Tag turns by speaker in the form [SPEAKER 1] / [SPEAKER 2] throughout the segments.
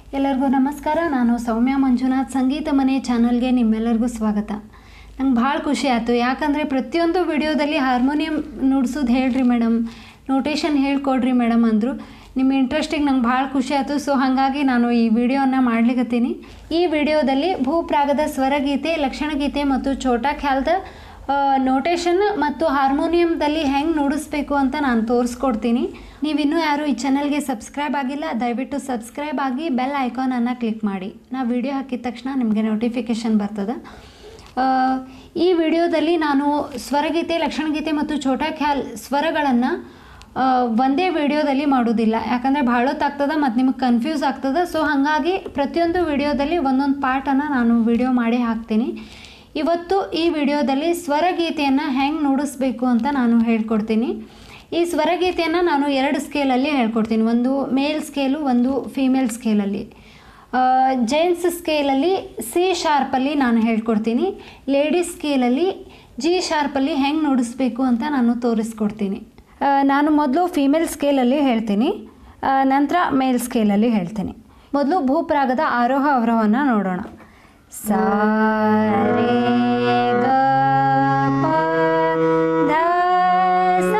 [SPEAKER 1] ಎಲ್ಲರಿಗೂ ನಮಸ್ಕಾರ ನಾನು ಸೌಮ್ಯ ಮಂಜುನಾಥ್ ಸಂಗೀತ ಮನೆ ಚಾನಲ್ಗೆ ನಿಮ್ಮೆಲ್ಲರಿಗೂ ಸ್ವಾಗತ ನಂಗೆ ಭಾಳ ಖುಷಿ ಆಯಿತು ಯಾಕಂದರೆ ಪ್ರತಿಯೊಂದು ವಿಡಿಯೋದಲ್ಲಿ ಹಾರ್ಮೋನಿಯಂ ನುಡ್ಸೋದು ಹೇಳ್ರಿ ಮೇಡಮ್ ನೋಟೇಷನ್ ಹೇಳ್ಕೊಡ್ರಿ ಮೇಡಮ್ ಅಂದರು ನಿಮ್ಮ ಇಂಟ್ರೆಸ್ಟಿಗೆ ನಂಗೆ ಭಾಳ ಖುಷಿ ಆಯಿತು ಸೊ ಹಾಗಾಗಿ ನಾನು ಈ ವಿಡಿಯೋನ ಮಾಡ್ಲಿಕತ್ತೀನಿ ಈ ವಿಡಿಯೋದಲ್ಲಿ ಭೂಪ್ರಾಗದ ಸ್ವರಗೀತೆ ಲಕ್ಷಣಗೀತೆ ಮತ್ತು ಛೋಟಾ ಖ್ಯಾಲ್ದ ನೋಟೇಷನ್ ಮತ್ತು ಹಾರ್ಮೋನಿಯಂದಲ್ಲಿ ಹೆಂಗೆ ನುಡಿಸ್ಬೇಕು ಅಂತ ನಾನು ತೋರಿಸ್ಕೊಡ್ತೀನಿ ನೀವಿನ್ನೂ ಯಾರು ಈ ಚಾನಲ್ಗೆ ಸಬ್ಸ್ಕ್ರೈಬ್ ಆಗಿಲ್ಲ ದಯವಿಟ್ಟು ಸಬ್ಸ್ಕ್ರೈಬ್ ಆಗಿ ಬೆಲ್ ಐಕಾನನ್ನು ಕ್ಲಿಕ್ ಮಾಡಿ ನಾ ವಿಡಿಯೋ ಹಾಕಿದ ತಕ್ಷಣ ನಿಮಗೆ ನೋಟಿಫಿಕೇಷನ್ ಬರ್ತದೆ ಆ, ಈ ವಿಡಿಯೋದಲ್ಲಿ ನಾನು ಸ್ವರಗೀತೆ ಲಕ್ಷಣಗೀತೆ ಮತ್ತು ಛೋಟಾ ಖ್ಯಾಲ್ ಸ್ವರಗಳನ್ನು ಒಂದೇ ವಿಡಿಯೋದಲ್ಲಿ ಮಾಡೋದಿಲ್ಲ ಯಾಕಂದರೆ ಭಾಳ ಹೊತ್ತಾಗ್ತದೆ ಮತ್ತು ನಿಮಗೆ ಕನ್ಫ್ಯೂಸ್ ಆಗ್ತದೆ ಸೊ ಹಾಗಾಗಿ ಪ್ರತಿಯೊಂದು ವಿಡಿಯೋದಲ್ಲಿ ಒಂದೊಂದು ಪಾರ್ಟನ್ನು ನಾನು ವಿಡಿಯೋ ಮಾಡಿ ಹಾಕ್ತೀನಿ ಇವತ್ತು ಈ ವಿಡಿಯೋದಲ್ಲಿ ಸ್ವರಗೀತೆಯನ್ನು ಹೆಂಗೆ ನುಡಿಸ್ಬೇಕು ಅಂತ ನಾನು ಹೇಳ್ಕೊಡ್ತೀನಿ ಈ ಸ್ವರಗೀತೆಯನ್ನು ನಾನು ಎರಡು ಸ್ಕೇಲಲ್ಲಿ ಹೇಳ್ಕೊಡ್ತೀನಿ ಒಂದು ಮೇಲ್ ಸ್ಕೇಲು ಒಂದು ಫೀಮೇಲ್ ಸ್ಕೇಲಲ್ಲಿ ಜೆಂಟ್ಸ್ ಸ್ಕೇಲಲ್ಲಿ ಸಿ ಶಾರ್ಪಲ್ಲಿ ನಾನು ಹೇಳ್ಕೊಡ್ತೀನಿ ಲೇಡೀಸ್ ಸ್ಕೇಲಲ್ಲಿ ಜಿ ಶಾರ್ಪಲ್ಲಿ ಹೆಂಗೆ ನುಡಿಸ್ಬೇಕು ಅಂತ ನಾನು ತೋರಿಸ್ಕೊಡ್ತೀನಿ ಆ, ನಾನು ಮೊದಲು ಫೀಮೇಲ್ ಸ್ಕೇಲಲ್ಲಿ ಹೇಳ್ತೀನಿ ಆ, ನಂತರ ಮೇಲ್ ಸ್ಕೇಲಲ್ಲಿ ಹೇಳ್ತೀನಿ ಮೊದಲು ಭೂಪ್ರಾಗದ ಆರೋಹ ಅವರೋಹನ ನೋಡೋಣ ಸಾ ರೇ ಗ ಪ ಧ ಸಾ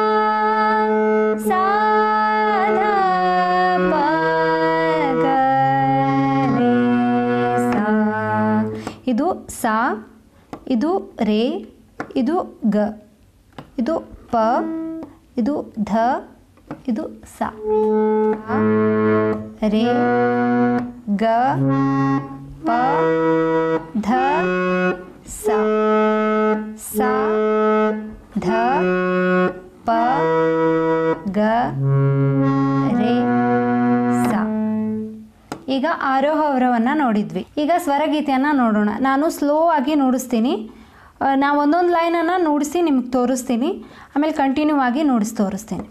[SPEAKER 1] ಸಾ ಧ ಪ ಗ ರೇ ಸಾ ಇದು ಸಾ ಇದು ರೇ ಇದು ಗ ಇದು ಪ ಇದು ಧ ಇದು ಸಾ ಆ, ರೇ ಗ ಪ ಧ ಸ ಸಾ ಧ ಪ ಗ ರೇ ಸ ಈಗ ಆರೋಹ ಅವರವನ್ನು ನೋಡಿದ್ವಿ ಈಗ ಸ್ವರಗೀತೆಯನ್ನು ನೋಡೋಣ ನಾನು ಸ್ಲೋ ಆಗಿ ನುಡಿಸ್ತೀನಿ ಆ, ನಾ ಒಂದೊಂದು ಲೈನನ್ನು ನುಡಿಸಿ ನಿಮ್ಗೆ ತೋರಿಸ್ತೀನಿ ಆಮೇಲೆ ಕಂಟಿನ್ಯೂ ಆಗಿ ನುಡಿಸಿ ತೋರಿಸ್ತೀನಿ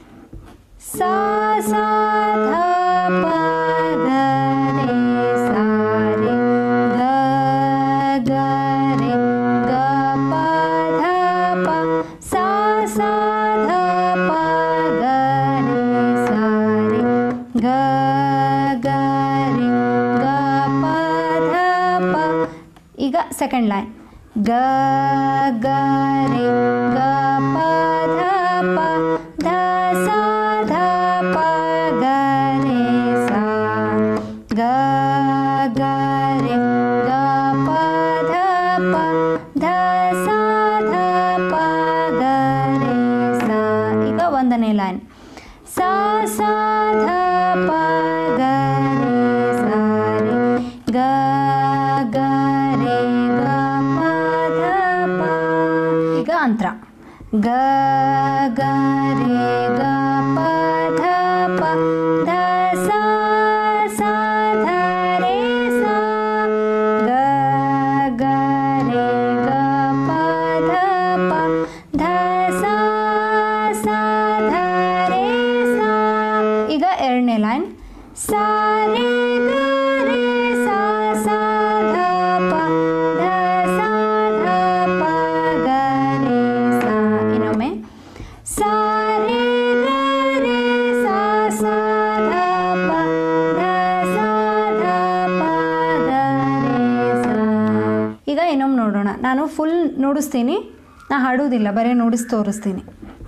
[SPEAKER 1] ಸಾ ಸಾ ಧ ಪ ಗ ರೇ ಸಾ ರೇ ಗ ಗ ರೇ ಗ ಪ ಧ ಪ ಸಾ ಸಾ ಧ ಪ ಗ ರೇ ಸಾ ರೇ ಗ ಗ ರೇ ಗ ಪ ಧ ಪ ಈಗ ಸೆಕೆಂಡ್ ಲೈನ್ ಗ ಗ ರೇ ಗ ಪ ಧ ಪ ಧ ಸಾ ಧ ಪ ಗ ರೇ ಸಾ ಗ ಗ ರೇ ಗ ಪ ಧ ಪ ಧ ಸಾ ಧ ಪ ಗ ರೇ ಸಾ ಈಗ ಒಂದನೇ ಲೈನ್ ಸಾ ಸಾ ಧ ಪ ಗ ರೇ ಸಾ ರೇ ಗ ಗ ರೇ ಗ ಪ ಧ ಪ ಈಗ ಅಂತರ ಗ ಗ ರೇ ಗ ಪ ಧ ಪ ಧ ಸಾ ಸಾ ಧ ರೇ ಸಾ ಗ ಗ ರೇ ಗ ಪ ಧ ಪ ಧ ಸಾ ಸಾ ಧ ರೇ ಸಾ ಈಗ ಎರಡನೇ ಲೈನ್ ಸಾ ರೇ ಗ ರೇ ಸಾ ಸಾ ಧ ಪ ಧ ಸಾ ಧ ಪ ಗ ರೇ ಸಾ ಇನ್ನೊಮ್ಮೆ ಸಾ ರೇ ಗ ರೇ ಸಾ ಸಾ ಧ ಪ ಧ ಸಾ ಧ ಪ ಗ ರೇ ಸಾ ಈಗ ಇನ್ನೊಮ್ಮೆ ನೋಡೋಣ ನಾನು ಫುಲ್ ನುಡಿಸ್ತೀನಿ ನಾ ಹಾಡೋದಿಲ್ಲ ಬರೀ ನುಡಿಸಿ ತೋರಿಸ್ತೀನಿ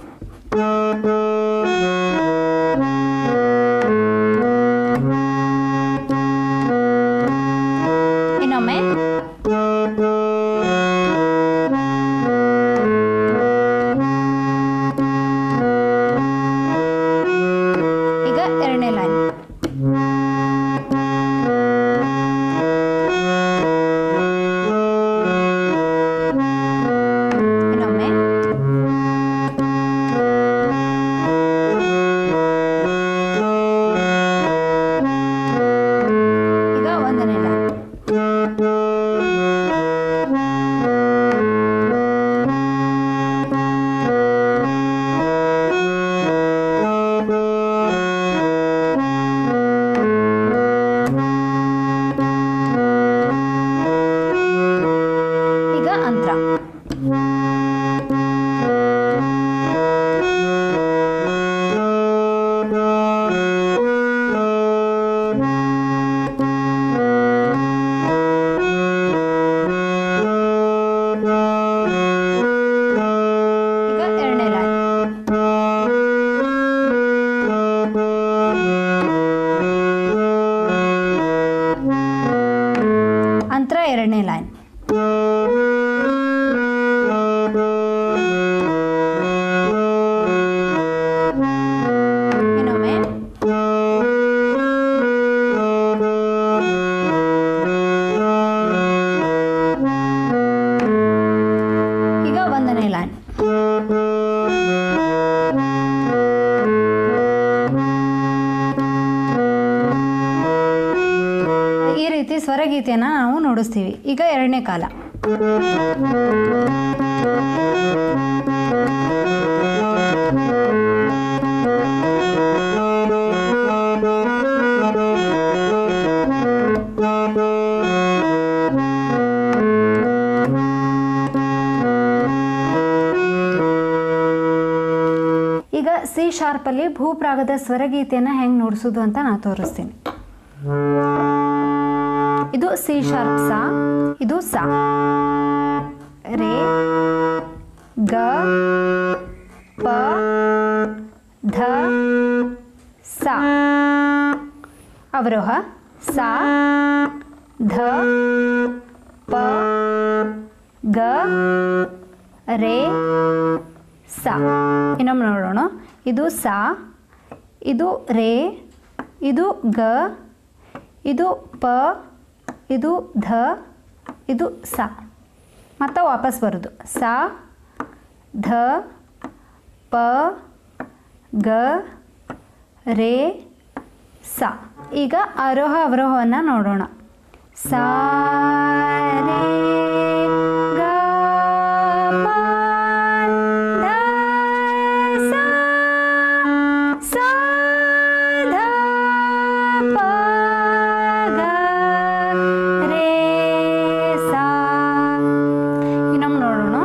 [SPEAKER 1] ಇನ್ನೊಮ್ಮೆ ಈಗ ಎರಡನೇ ಲೈನ್ ಇನ್ನೊಮ್ಮೆ ಈಗ ಒಂದನೇ ಲೈನ್ ಈಗ ಅಂತರ ಈ ರೀತಿ ಸ್ವರಗೀತೆಯನ್ನು ನಾವು ನುಡಿಸ್ತೀವಿ ಈಗ ಎರಡನೇ ಕಾಲ ಈಗ ಸಿ ಶಾರ್ಪಲ್ಲಿ ಭೂಪ್ರಾಗದ ಸ್ವರಗೀತೆಯನ್ನು ಹೆಂಗೆ ನುಡಿಸೋದು ಅಂತ ನಾನು ತೋರಿಸ್ತೀನಿ ಇದು ಸಿ ಶಾರ್ಪ್ ಸಾ ಇದು ಸಾ ರೇ ಗ ಪ ಧ ಸಾ ಅವರೋಹ ಸಾ ಧ ಪ ಗ ರೇ ಸಾ ಇನ್ನೊಮ್ಮೆ ನೋಡೋಣ ಇದು ಸಾ ಇದು ರೇ ಇದು ಗ ಇದು ಪ ಇದು ಧ ಇದು ಸಾ ಮತ್ತು ವಾಪಸ್ ಬರೋದು ಸಾ ಧ ಪ ಗ ರೇ ಸಾ ಈಗ ಆರೋಹ ಅವರೋಹವನ್ನು ನೋಡೋಣ ಸಾ ರೇ ಗ ಪ ಧ ಸಾ ಸಾ ಧ ಪ ಗ ರೇ ಸಾ ಇನ್ನೊಮ್ಮೆ ನೋಡೋಣ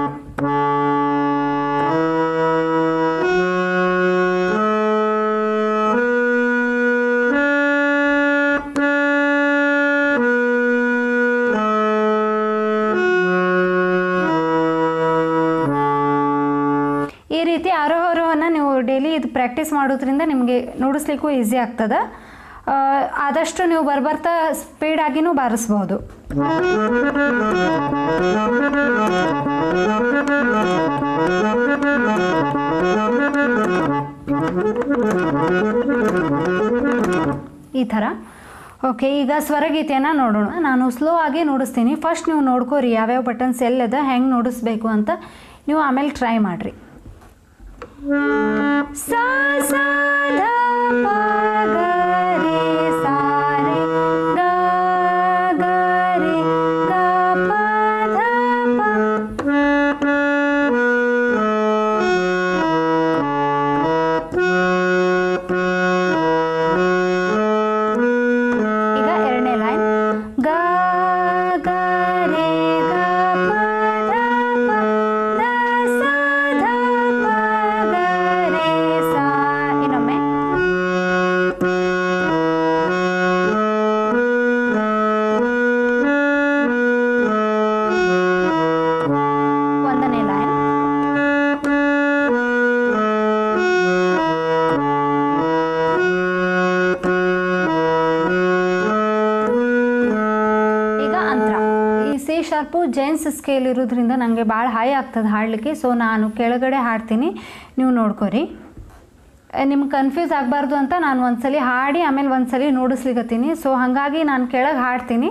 [SPEAKER 1] ಈ ರೀತಿ ಆರೋಹವನ್ನು ನೀವು ಡೈಲಿ ಇದು ಪ್ರಾಕ್ಟೀಸ್ ಮಾಡೋದ್ರಿಂದ ನಿಮಗೆ ನುಡಿಸ್ಲಿಕ್ಕೂ ಈಸಿ ಆಗ್ತದೆ ಆ, ಆದಷ್ಟು ನೀವು ಬರ್ಬರ್ತಾ ಸ್ಪೀಡಾಗಿನೂ ಬಾರಿಸ್ಬೋದು ಈ ಥರ ಓಕೆ ಈಗ ಸ್ವರಗೀತೆಯನ್ನು ನೋಡೋಣ ನಾನು ಸ್ಲೋ ಆಗಿ ನುಡಿಸ್ತೀನಿ ಫಸ್ಟ್ ನೀವು ನೋಡ್ಕೋರಿ ಯಾವ್ಯಾವ ಬಟನ್ಸ್ ಎಲ್ಲದ ಹೆಂಗೆ ನುಡಿಸ್ಬೇಕು ಅಂತ ನೀವು ಆಮೇಲೆ ಟ್ರೈ ಮಾಡಿರಿ ಸಾ ಸಾ ಧ ಪ ಗ ರೇ ಸಾ ರೇ ಗ ಗ ರೇ ಗ ಪ ಧ ಪ ಈಗ ಎರಡನೇ ಲೈನ್ ಗ ಗ ರೇ ಗ ಪ ಧ ಪ ಧ ಸಾ ಧ ಪ ಗ ರೇ ಸಾ ಇನ್ನೊಮ್ಮೆ ಒಂದನೇ ಲೈನ್ ಈಗ ಅಂತರ ಈ ಸಿ ಶಾರ್ಪು ಜೈನ್ಸ್ ಸ್ಕೇಲ್ ಇರೋದ್ರಿಂದ ನನಗೆ ಭಾಳ ಹಾಯ್ ಆಗ್ತದೆ ಹಾಡಲಿಕ್ಕೆ ಸೊ ನಾನು ಕೆಳಗಡೆ ಹಾಡ್ತೀನಿ ನೀವು ನೋಡ್ಕೊರಿ ನಿಮ್ಗೆ ಕನ್ಫ್ಯೂಸ್ ಆಗಬಾರ್ದು ಅಂತ ನಾನು ಒಂದ್ಸಲಿ ಹಾಡಿ ಆಮೇಲೆ ಒಂದ್ಸಲಿ ನೋಡಿಸ್ಲಿಕತ್ತೀನಿ ಸೊ ಹಾಗಾಗಿ ನಾನು ಕೆಳಗೆ ಹಾಡ್ತೀನಿ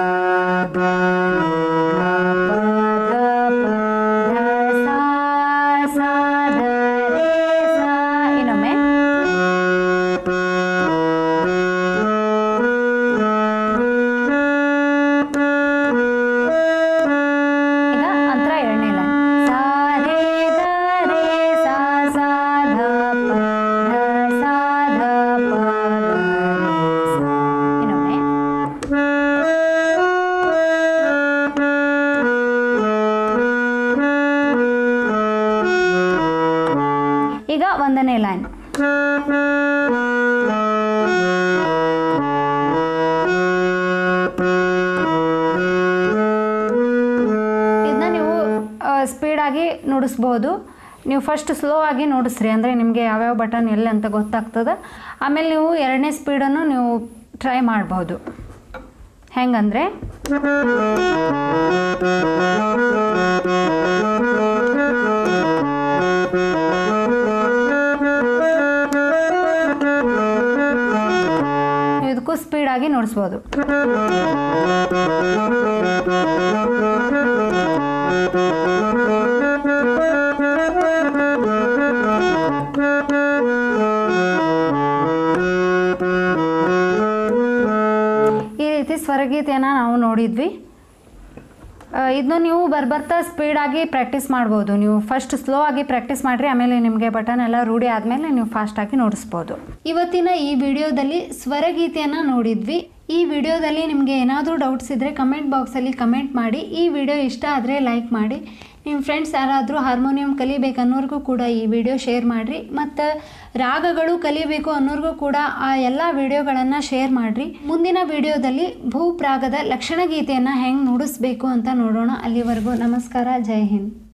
[SPEAKER 1] ಇನ್ನೊಮ್ಮೆ ಈಗ ಅಂತರ ಎರಡನೇ ಲೈನ್ ಸಾ ರೇ ಗ ರೇ ಸಾ ಸಾ ಧ ಪ ಧ ಸಾ ಧ ಪ ಗ ರೇ ಸಾ ಇನ್ನೊಮ್ಮೆ ಈಗ ಒಂದನೇ ಲೈನ್ ಇದನ್ನ ನೀವು ಸ್ಪೀಡಾಗಿ ನುಡಿಸ್ಬೋದು ನೀವು ಫಸ್ಟ್ ಸ್ಲೋ ಆಗಿ ನುಡಿಸ್ರಿ ಅಂದರೆ ನಿಮಗೆ ಯಾವ್ಯಾವ ಬಟನ್ ಎಲ್ಲಿ ಅಂತ ಗೊತ್ತಾಗ್ತದೆ ಆಮೇಲೆ ನೀವು ಎರಡನೇ ಸ್ಪೀಡನ್ನು ನೀವು ಟ್ರೈ ಮಾಡ್ಬೋದು ಹೆಂಗಂದರೆ ಇದಕ್ಕೂ ಸ್ಪೀಡಾಗಿ ನುಡಿಸ್ಬೋದು ಈ ರೀತಿ ಸ್ವರಗೀತೆಯನ್ನು ನಾವು ನೋಡಿದ್ವಿ ಇದನ್ನು ನೀವು ಬರ್ಬರ್ತಾ ಸ್ಪೀಡಾಗಿ ಪ್ರಾಕ್ಟೀಸ್ ಮಾಡ್ಬೋದು ನೀವು ಫಸ್ಟ್ ಸ್ಲೋ ಆಗಿ ಪ್ರಾಕ್ಟೀಸ್ ಮಾಡಿರಿ ಆಮೇಲೆ ನಿಮಗೆ ಬಟನ್ ಎಲ್ಲ ರೂಢಿ ಆದಮೇಲೆ ನೀವು ಫಾಸ್ಟಾಗಿ ನೋಡಿಸ್ಬೋದು ಇವತ್ತಿನ ಈ ವಿಡಿಯೋದಲ್ಲಿ ಸ್ವರಗೀತೆಯನ್ನು ನೋಡಿದ್ವಿ ಈ ವಿಡಿಯೋದಲ್ಲಿ ನಿಮಗೆ ಏನಾದರೂ ಡೌಟ್ಸ್ ಇದ್ದರೆ ಕಮೆಂಟ್ ಬಾಕ್ಸಲ್ಲಿ ಕಮೆಂಟ್ ಮಾಡಿ ಈ ವಿಡಿಯೋ ಇಷ್ಟ ಆದರೆ ಲೈಕ್ ಮಾಡಿ ನಿಮ್ಮ ಫ್ರೆಂಡ್ಸ್ ಯಾರಾದರೂ ಹಾರ್ಮೋನಿಯಂ ಕಲಿಬೇಕು ಅನ್ನೋರ್ಗೂ ಕೂಡ ಈ ವಿಡಿಯೋ ಶೇರ್ ಮಾಡಿರಿ ಮತ್ತು ರಾಗಗಳು ಕಲಿಬೇಕು ಅನ್ನೋರ್ಗೂ ಕೂಡ ಆ ಎಲ್ಲ ವಿಡಿಯೋಗಳನ್ನು ಶೇರ್ ಮಾಡಿರಿ ಮುಂದಿನ ವಿಡಿಯೋದಲ್ಲಿ ಭೂಪ್ರಾಗದ ಲಕ್ಷಣ ಗೀತೆಯನ್ನು ಹೆಂಗೆ ನುಡಿಸ್ಬೇಕು ಅಂತ ನೋಡೋಣ ಅಲ್ಲಿವರೆಗೂ ನಮಸ್ಕಾರ ಜೈ ಹಿಂದ್